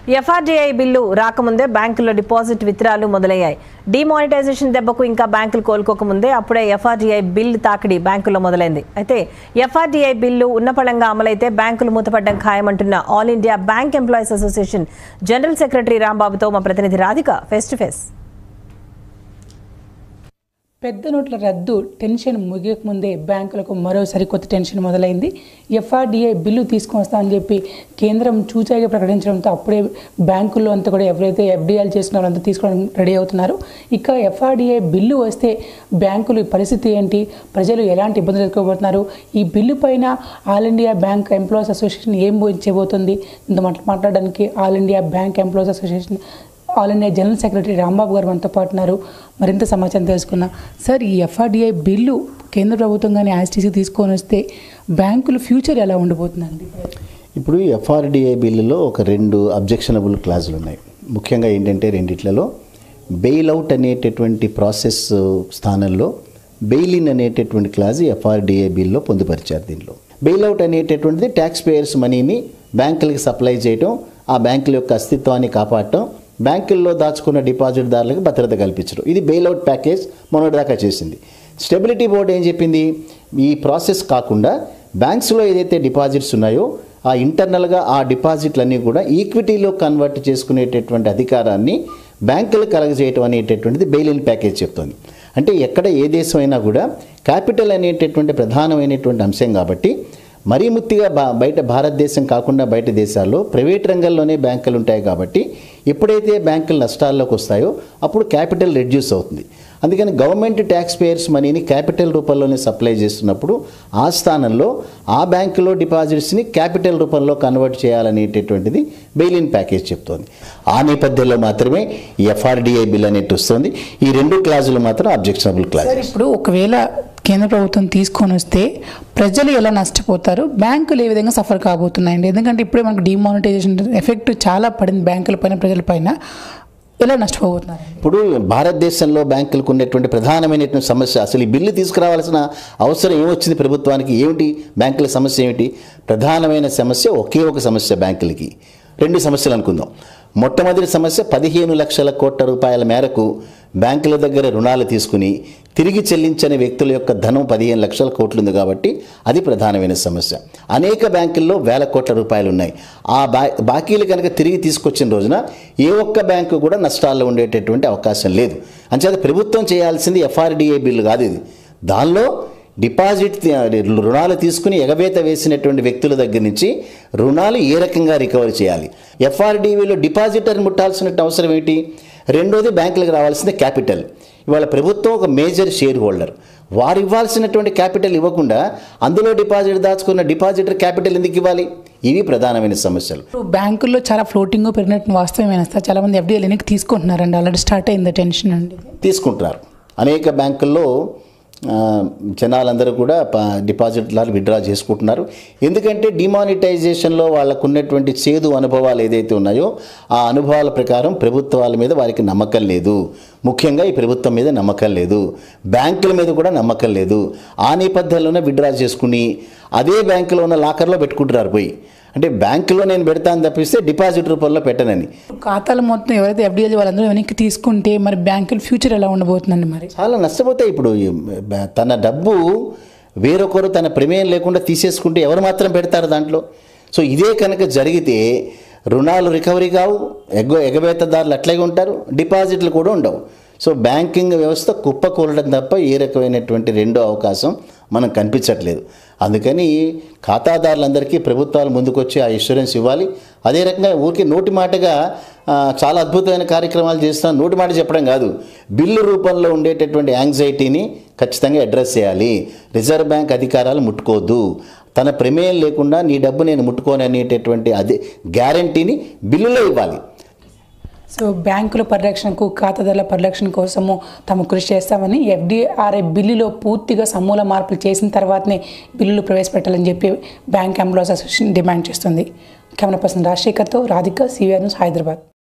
FRDI bill రాకముందే బ్యాంకుల్లో deposit విత్రాలు మొదలయ్యాయి డిమానిటైజేషన్ దెబ్బకు ఇంకా బ్యాంకులు కోలుకోకముందే అప్పుడే ఎఫ్ఆర్డీఐ బిల్లు తాకిడి బ్యాంకుల్లో మొదలైంది అయితే ఎఫ్ఆర్డీఐ బిల్లు ఉన్నపళంగా అమలైతే బ్యాంకులు మూతపడ్డం ఖాయమంటున్న all India bank employees association general secretary రాంబాబుతో మా ప్రతినిధి రాధిక ఫేస్ టు ఫేస్ పెద్ద నోట్ల రద్దు టెన్షన్ ముగియకముందే బ్యాంకులకు మరోసారి కొత్త టెన్షన్ మొదలైంది ఎఫ్ఆర్డీఐ బిల్లు తీసుకొస్తామని చెప్పి కేంద్రం చూచాయిగా ప్రకటించడంతో అప్పుడే బ్యాంకుల్లో అంతా కూడా ఎవరైతే ఎఫ్డీఐలు చేసుకున్నారో అంతా తీసుకోవడం రెడీ అవుతున్నారు ఇక ఎఫ్ఆర్డీఐ బిల్లు వస్తే బ్యాంకులు పరిస్థితి ఏంటి ప్రజలు ఎలాంటి ఇబ్బందులు ఎదుర్కోబోతున్నారు ఈ బిల్లు పైన all India bank employees association ఏం చేయబోతుంది ఇంత మాట్లా- మాట్లాడడానికి all India bank employees association all India general secretary Rambabu garu మనతో పాటు ఉన్నారు మరింత సమాచారం తెలుసుకున్నాం సార్ ఈ ఎఫ్ఆర్డిఐ బిల్లు కేంద్ర ప్రభుత్వం కానీ ఐఎస్టీసీ తీసుకొని వస్తే బ్యాంకుల ఫ్యూచర్ ఎలా ఉండబోతుందండి ఇప్పుడు ఈ ఎఫ్ఆర్డిఏ బిల్లులో ఒక రెండు అబ్జెక్షనబుల్ క్లాజులు ఉన్నాయి ముఖ్యంగా ఏంటంటే రెండిట్లలో బెయిల్ అవుట్ అనేటటువంటి ప్రాసెస్ స్థానంలో బెయిల్ ఇన్ అనేటటువంటి క్లాజ్ ఎఫ్ఆర్డిఏ బిల్లో పొందుపరిచారు దీనిలో బెయిల్ అవుట్ అనేటటువంటిది ట్యాక్స్ పేయర్స్ మనీని బ్యాంకులకి సప్లై చేయడం ఆ బ్యాంకుల యొక్క అస్తిత్వాన్ని కాపాడటం బ్యాంకుల్లో దాచుకున్న డిపాజిట్దారులకు భద్రత కల్పించడం ఇది బెయిల్అవుట్ ప్యాకేజ్ మొన్నటిదాకా చేసింది స్టెబిలిటీ బోర్డు ఏం చెప్పింది ఈ ప్రాసెస్ కాకుండా బ్యాంక్స్లో ఏదైతే డిపాజిట్స్ ఉన్నాయో ఆ ఇంటర్నల్గా ఆ డిపాజిట్లన్నీ కూడా ఈక్విటీలో కన్వర్ట్ చేసుకునేటటువంటి అధికారాన్ని బ్యాంకులు కలగజేయటం అనేటటువంటిది బెయిల్ ఇన్ ప్యాకేజ్ చెప్తోంది అంటే ఎక్కడ ఏ దేశం అయినా కూడా క్యాపిటల్ అనేటటువంటి ప్రధానమైనటువంటి అంశం కాబట్టి మరీ ముత్తిగా బా బయట భారతదేశం కాకుండా బయట దేశాల్లో ప్రైవేట్ రంగంలోనే బ్యాంకులు ఉంటాయి కాబట్టి ఎప్పుడైతే బ్యాంకులు నష్టాల్లోకి వస్తాయో అప్పుడు క్యాపిటల్ రెడ్యూస్ అవుతుంది అందుకని గవర్నమెంట్ ట్యాక్స్ పేయర్స్ మనీని క్యాపిటల్ రూపంలోనే సప్లై చేస్తున్నప్పుడు ఆ స్థానంలో ఆ బ్యాంకులో డిపాజిట్స్ని క్యాపిటల్ రూపంలో కన్వర్ట్ చేయాలనేటటువంటిది బెయిల్ ఇన్ ప్యాకేజ్ చెప్తోంది ఆ నేపథ్యంలో మాత్రమే ఈ ఎఫ్ఆర్డిఐ బిల్ అనేది వస్తుంది ఈ రెండు క్లాజులు మాత్రం అబ్జెక్షనబుల్ క్లాజ్ సార్ ఇప్పుడు ఒకవేళ కేంద్ర ప్రభుత్వం తీసుకొని వస్తే ప్రజలు ఎలా నష్టపోతారు బ్యాంకులు ఏ విధంగా సఫర్ కాబోతున్నాయండి ఎందుకంటే ఇప్పుడే మనకు డిమానిటైజేషన్ ఎఫెక్ట్ చాలా పడింది బ్యాంకుల పైన ప్రజల పైన ఎలా నష్టపోతున్నారు ఇప్పుడు భారతదేశంలో బ్యాంకులకు ఉన్నటువంటి ప్రధానమైనటువంటి సమస్య అసలు ఈ బిల్లు తీసుకురావాల్సిన అవసరం ఏమొచ్చింది ప్రభుత్వానికి ఏమిటి బ్యాంకుల సమస్య ఏమిటి ప్రధానమైన సమస్య ఒకే ఒక సమస్య బ్యాంకులకి రెండు సమస్యలు అనుకుందాం మొట్టమొదటి సమస్య పదిహేను లక్షల కోట్ల రూపాయల మేరకు బ్యాంకుల దగ్గర రుణాలు తీసుకుని తిరిగి చెల్లించని వ్యక్తుల యొక్క ధనం పదిహేను లక్షల కోట్లు ఉంది కాబట్టి అది ప్రధానమైన సమస్య అనేక బ్యాంకుల్లో వేల కోట్ల రూపాయలు ఉన్నాయి ఆ బా బాకీలు కనుక తిరిగి తీసుకొచ్చిన రోజున ఏ ఒక్క బ్యాంకు కూడా నష్టాల్లో ఉండేటటువంటి అవకాశం లేదు అంచేత ప్రభుత్వం చేయాల్సింది ఎఫ్ఆర్డిఏ బిల్లు కాదు ఇది దానిలో డిపాజిట్ రుణాలు తీసుకుని ఎగవేత వేసినటువంటి వ్యక్తుల దగ్గర నుంచి రుణాలు ఏ రకంగా రికవర్ చేయాలి ఎఫ్ఆర్డీవీలో డిపాజిటర్ ముట్టాల్సిన అవసరం ఏంటి రెండోది బ్యాంకులకు రావాల్సింది క్యాపిటల్ ఇవాళ ప్రభుత్వం ఒక మేజర్ షేర్ హోల్డర్ వారు ఇవ్వాల్సినటువంటి క్యాపిటల్ ఇవ్వకుండా అందులో డిపాజిట్ దాచుకున్న డిపాజిటర్ క్యాపిటల్ ఎందుకు ఇవ్వాలి ఇవి ప్రధానమైన సమస్యలు ఇప్పుడు బ్యాంకుల్లో చాలా ఫ్లోటింగ్ పెరిగినట్టు వాస్తవమైన సార్ చాలా మంది ఎఫ్డీఐలు వెనక్కి తీసుకుంటున్నారండి ఆల్రెడీ స్టార్ట్ అయింది టెన్షన్ అండి తీసుకుంటున్నారు అనేక బ్యాంకుల్లో ఆ, జనాలందరూ కూడా ప- డిపాజిట్లాలు విత్డ్రా చేసుకుంటున్నారు ఎందుకంటే డిమానిటైజేషన్లో వాళ్ళకు ఉన్నటువంటి చేదు అనుభవాలు ఏదైతే ఉన్నాయో ఆ అనుభవాల ప్రకారం ప్రభుత్వాల మీద వారికి నమ్మకం లేదు ముఖ్యంగా ఈ ప్రభుత్వం మీద నమ్మకం లేదు బ్యాంకుల మీద కూడా నమ్మకం లేదు ఆ నేపథ్యంలోనే విత్డ్రా చేసుకుని అదే బ్యాంకులో ఉన్న లాకర్లో పెట్టుకుంటున్నారు పోయి అంటే బ్యాంకులో నేను పెడతాను తప్పిస్తే డిపాజిట్ రూపంలో పెట్టనని ఖాతాలు మొత్తం ఎవరైతే ఎఫ్డీఐలు వాళ్ళందరూ వెనక్కి తీసుకుంటే మరి బ్యాంకుల ఫ్యూచర్ ఎలా ఉండబోతుందండి మరి చాలా నష్టపోతాయి ఇప్పుడు ఈ బ- తన డబ్బు వేరొకరు తన ప్రమేయం లేకుండా తీసేసుకుంటే ఎవరు మాత్రం పెడతారు దాంట్లో సో ఇదే కనుక జరిగితే రుణాలు రికవరీ కావు ఎగ ఎగవేతదారులు అట్లాగే ఉంటారు డిపాజిట్లు కూడా ఉండవు సో బ్యాంకింగ్ వ్యవస్థ కుప్పకూలడం తప్ప ఏ రకమైనటువంటి రెండో అవకాశం మనం కనిపించట్లేదు అందుకని ఖాతాదారులందరికీ ప్రభుత్వాలు ముందుకొచ్చి ఆ ఇన్సూరెన్స్ ఇవ్వాలి అదే రకంగా ఊరికి నోటి మాటగా ఆ, చాలా అద్భుతమైన కార్యక్రమాలు చేస్తున్నాం నోటి మాట చెప్పడం కాదు బిల్లు రూపంలో ఉండేటటువంటి యాంగ్జైటీని ఖచ్చితంగా అడ్రస్ చేయాలి రిజర్వ్ బ్యాంక్ అధికారాలు ముట్టుకోవద్దు తన ప్రమేయం లేకుండా నీ డబ్బు నేను ముట్టుకోని అనేటటువంటి అదే గ్యారంటీని బిల్లులో ఇవ్వాలి సో బ్యాంకుల పరిరక్షణకు ఖాతాదారుల పరిరక్షణ కోసము తాము కృషి చేస్తామని ఎఫ్డిఆర్ఐ బిల్లులో పూర్తిగా సమూల మార్పులు చేసిన తర్వాతనే బిల్లులు ప్రవేశపెట్టాలని చెప్పి బ్యాంక్ ఎంప్లాయీస్ అసోసియేషన్ డిమాండ్ చేస్తుంది కెమెరా పర్సన్ రాజశేఖర్తో రాధిక సివిఆర్ న్యూస్ హైదరాబాద్